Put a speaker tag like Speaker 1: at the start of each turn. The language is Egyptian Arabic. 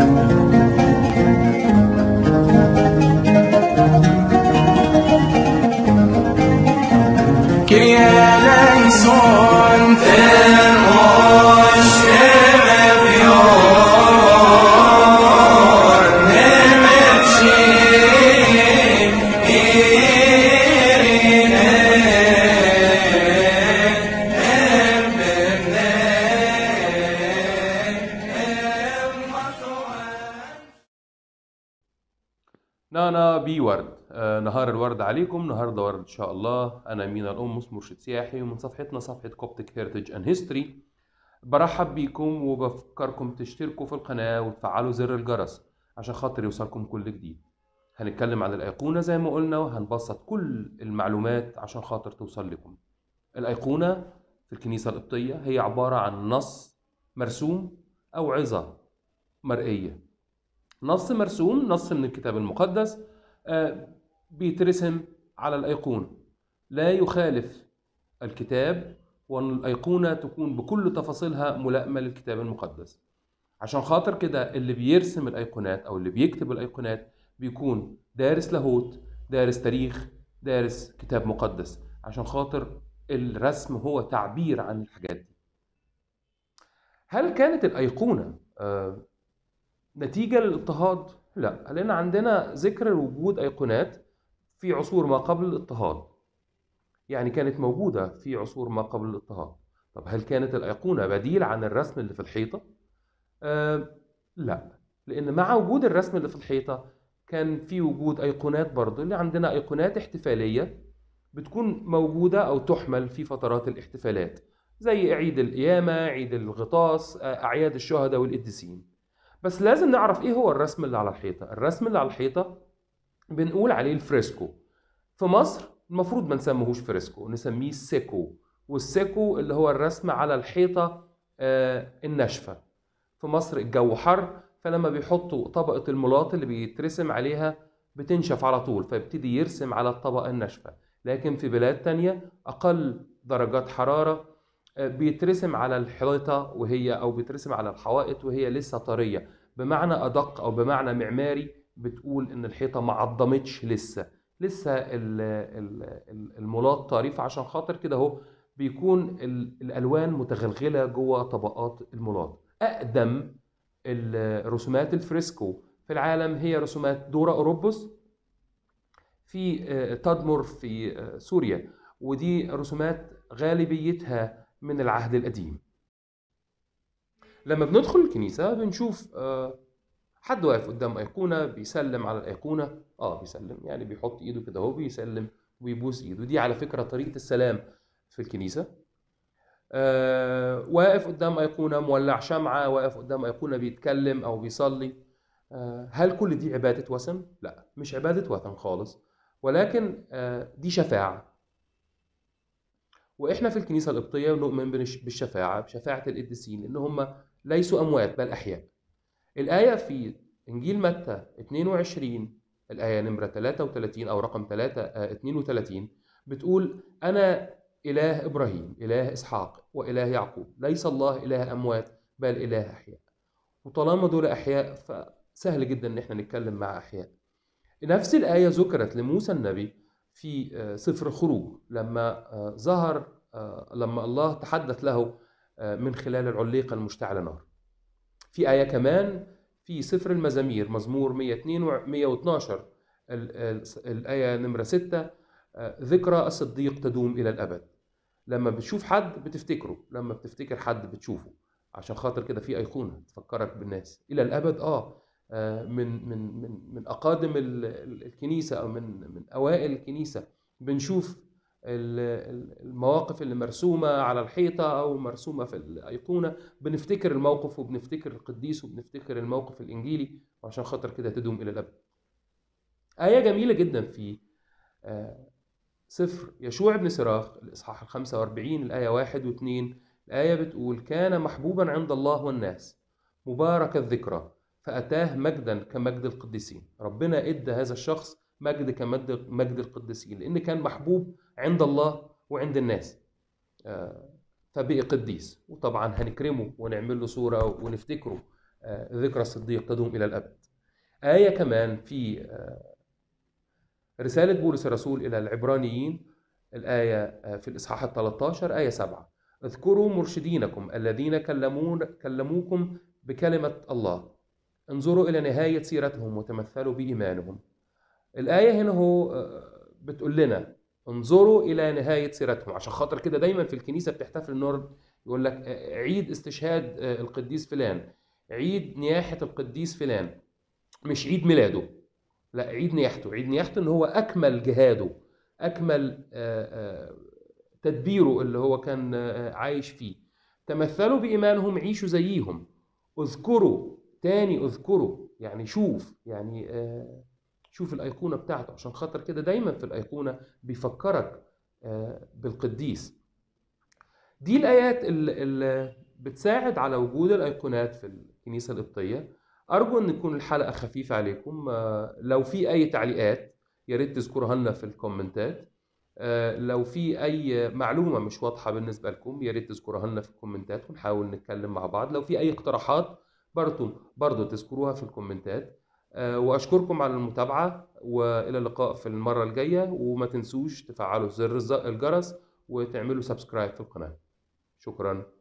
Speaker 1: Kyrie eleison, ten osh emepior, nemetshi, irine, embene, emmathoan.
Speaker 2: نانا بي ورد آه نهار الورد عليكم النهارده ورد ان شاء الله انا مينا القمص مرشد سياحي ومن صفحتنا صفحه كوبتك هيرتج اند هيستوري برحب بيكم وبفكركم تشتركوا في القناه وتفعلوا زر الجرس عشان خاطر يوصلكم كل جديد هنتكلم عن الايقونه زي ما قلنا وهنبسط كل المعلومات عشان خاطر توصل لكم الايقونه في الكنيسه القبطيه هي عباره عن نص مرسوم او عظه مرئيه نص مرسوم نص من الكتاب المقدس آه، بيترسم على الأيقونة لا يخالف الكتاب وأن الأيقونة تكون بكل تفاصيلها ملائمة للكتاب المقدس عشان خاطر كده اللي بيرسم الأيقونات أو اللي بيكتب الأيقونات بيكون دارس لاهوت دارس تاريخ دارس كتاب مقدس عشان خاطر الرسم هو تعبير عن الحاجات دي هل كانت الأيقونة آه، نتيجة للاضطهاد؟ لا لأن عندنا ذكر وجود أيقونات في عصور ما قبل الاضطهاد يعني كانت موجودة في عصور ما قبل الاضطهاد طب هل كانت الأيقونة بديل عن الرسم اللي في الحيطة؟ آه لا لأن مع وجود الرسم اللي في الحيطة كان في وجود أيقونات برضه اللي عندنا أيقونات احتفالية بتكون موجودة أو تحمل في فترات الاحتفالات زي عيد القيامة، عيد الغطاس، آه، أعياد الشهداء والقديسين بس لازم نعرف ايه هو الرسم اللي على الحيطه الرسم اللي على الحيطه بنقول عليه الفريسكو في مصر المفروض ما نسميهوش فريسكو نسميه سيكو والسيكو اللي هو الرسم على الحيطه آه، الناشفه في مصر الجو حر فلما بيحطوا طبقه الملاط اللي بيترسم عليها بتنشف على طول فيبتدي يرسم على الطبقه الناشفه لكن في بلاد تانية اقل درجات حراره بيترسم على الحيطة وهي أو بيترسم على الحوائط وهي لسه طرية بمعنى أدق أو بمعنى معماري بتقول إن الحيطة ما عضمتش لسه لسه ال- ال- ال- الملاط طري فعشان خاطر كده أهو بيكون ال- الألوان متغلغلة جوه طبقات الملاط أقدم الرسومات الفريسكو في العالم هي رسومات دورا أوروبوس في آه، تدمر في آه، سوريا ودي رسومات غالبيتها من العهد القديم لما بندخل الكنيسة بنشوف آه، حد واقف قدام أيقونة بيسلم على الأيقونة اه بيسلم يعني بيحط ايده كده اهو بيسلم ويبوس ايده دي على فكرة طريقة السلام في الكنيسة آه واقف قدام أيقونة مولع شمعة واقف قدام أيقونة بيتكلم أو بيصلي آه هل كل دي عبادة وثن؟ لا مش عبادة وثن خالص ولكن آه دي شفاعة واحنا في الكنيسه القبطيه نؤمن بالش- بالشفاعه بشفاعه القديسين ان هم ليسوا اموات بل احياء الايه في انجيل متى 22 الايه نمره 33 او رقم 3 آه، 32 بتقول انا اله ابراهيم اله اسحاق واله يعقوب ليس الله اله اموات بل اله احياء وطالما دول احياء فسهل جدا ان احنا نتكلم مع احياء نفس الآية ذكرت لموسى النبي في آه، سفر الخروج لما آه، ظهر آه، لما الله تحدث له آه، من خلال العليقة المشتعلة نار في آية كمان في سفر المزامير مزمور 102 و 112 ال- ال- الآية نمرة 6 آه، ذكرى الصديق تدوم إلى الأبد لما بتشوف حد بتفتكره لما بتفتكر حد بتشوفه عشان خاطر كده في أيقونة تفكرك بالناس إلى الأبد آه آه، من من من من اقادم ال- ال- الكنيسه او من من اوائل الكنيسه بنشوف ال- ال- المواقف اللي مرسومه على الحيطه او مرسومه في الايقونه بنفتكر الموقف وبنفتكر القديس وبنفتكر الموقف الانجيلي وعشان خاطر كده تدوم الى الابد. ايه جميله جدا في آه، سفر يشوع بن سراخ الاصحاح ال 45 الايه 1 و2 الايه بتقول كان محبوبا عند الله والناس مبارك الذكرى فأتاه مجدا كمجد القديسين ربنا إدى هذا الشخص مجد كمجد مجد القديسين لأن كان محبوب عند الله وعند الناس آه، فبقي قديس وطبعا هنكرمه ونعمل له صورة ونفتكره آه، ذكرى الصديق تدوم إلى الأبد آية كمان في آه، رسالة بولس الرسول إلى العبرانيين الآية آه، في الإصحاح ال 13 آية 7 اذكروا مرشدينكم الذين كلمون كلموكم بكلمة الله انظروا إلى نهاية سيرتهم وتمثلوا بإيمانهم الآية هنا هو آه، بتقول لنا انظروا إلى نهاية سيرتهم عشان خاطر كده دايما في الكنيسة بتحتفل النور يقول لك آه، عيد استشهاد آه، القديس فلان عيد نياحة القديس فلان مش عيد ميلاده لا عيد نياحته عيد نياحته ان هو اكمل جهاده اكمل آه، آه، تدبيره اللي هو كان آه، عايش فيه تمثلوا بايمانهم عيشوا زيهم اذكروا تاني اذكروا يعني شوف يعني آه، شوف الايقونه بتاعته عشان خاطر كده دايما في الايقونه بيفكرك آه، بالقديس دي الايات اللي اللي بتساعد على وجود الايقونات في الكنيسه القبطيه ارجو ان تكون الحلقه خفيفه عليكم آه، لو في اي تعليقات يا ريت تذكروها لنا في الكومنتات آه، لو في اي معلومه مش واضحه بالنسبه لكم يا ريت تذكروها لنا في الكومنتات ونحاول نتكلم مع بعض لو في اي اقتراحات برضو برضو تذكروها في الكومنتات آه، واشكركم على المتابعه والى اللقاء في المره الجايه وما تنسوش تفعلوا زر الز- الجرس وتعملوا سبسكرايب في القناه شكرا